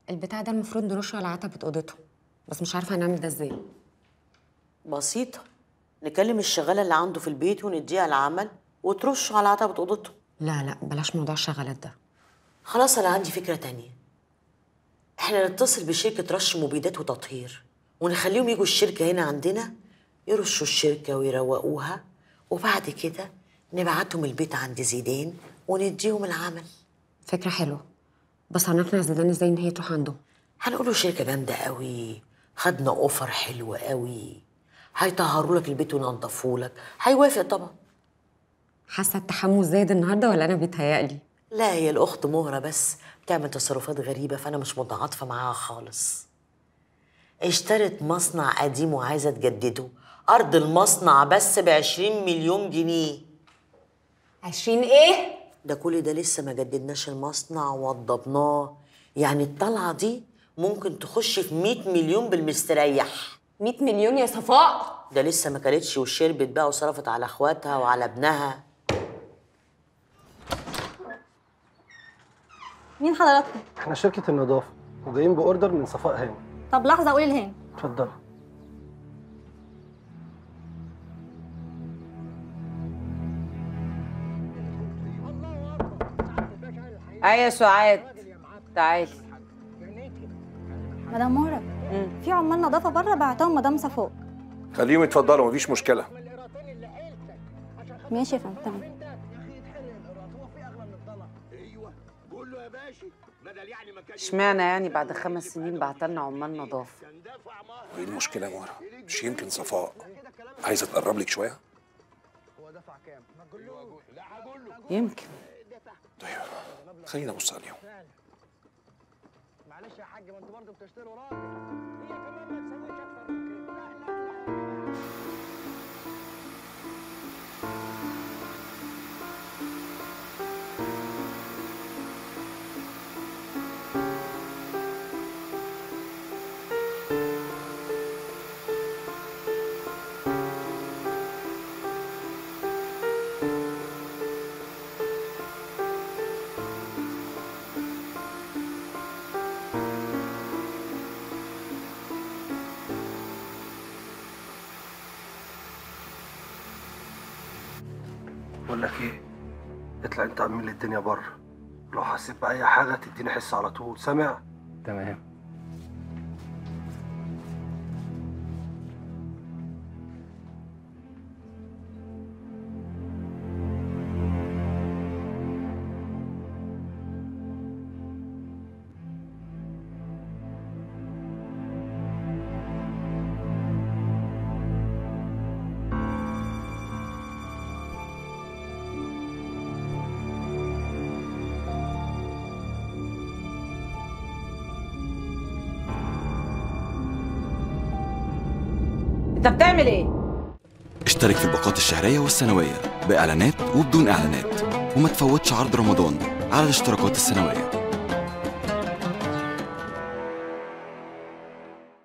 البتاع ده المفروض نرشه على عتبة اوضته بس مش عارفه هنعمل ده ازاي بسيطة نكلم الشغالة اللي عنده في البيت ونديها العمل وترشه على عتبة أوضته لا لا بلاش موضوع الشغالات ده خلاص أنا عندي فكرة تانية احنا نتصل بشركة رش مبيدات وتطهير ونخليهم يجوا الشركة هنا عندنا يرشوا الشركة ويروقوها وبعد كده نبعتهم البيت عند زيدان ونديهم العمل فكره حلوه بس هنقنع زيدان ازاي ان هي تروح عنده هنقوله شركة جامدة قوي خدنا اوفر حلو قوي هيطهروا لك البيت وينضفوا لك هيوافق طبعا حاسه التحمس زايد النهارده ولا انا بيتهيألي لا هي الاخت مهره بس بتعمل تصرفات غريبه فانا مش متعاطفه معاها خالص اشترت مصنع قديم وعايزه تجدده ارض المصنع بس ب 20 مليون جنيه 20 ايه ده كل ده لسه ما جددناش المصنع ووضبناه يعني الطلعه دي ممكن تخش في 100 مليون بالمستريح 100 مليون يا صفاء ده لسه ما كلتش وشربت بقى وصرفت على اخواتها وعلى ابنها مين حضراتكم؟ احنا شركة النظافة وجايين بأوردر من صفاء هاني طب لحظة قولي لهاني اتفضل ايه يا سعاد تعالي مدام مهرة في عمال نظافة بره بعتهم مدام صفاء خليهم يتفضلوا مفيش مشكله ماشي يا فندم تمام اشمعنى يعني بعد خمس سنين بعتلنا عمال نظافه وايه المشكله يا مهره مش يمكن صفاء عايزه تقرب لك شويه يمكن طيب خلينا ابص عليهم بقول لك ايه اطلع انت امن لي الدنيا بره لو حسيت بأي حاجة تديني حس على طول سامع؟ تمام انت بتعمل ايه اشترك في الباقات الشهرية والسنوية بإعلانات وبدون إعلانات وما تفوتش عرض رمضان على الاشتراكات السنوية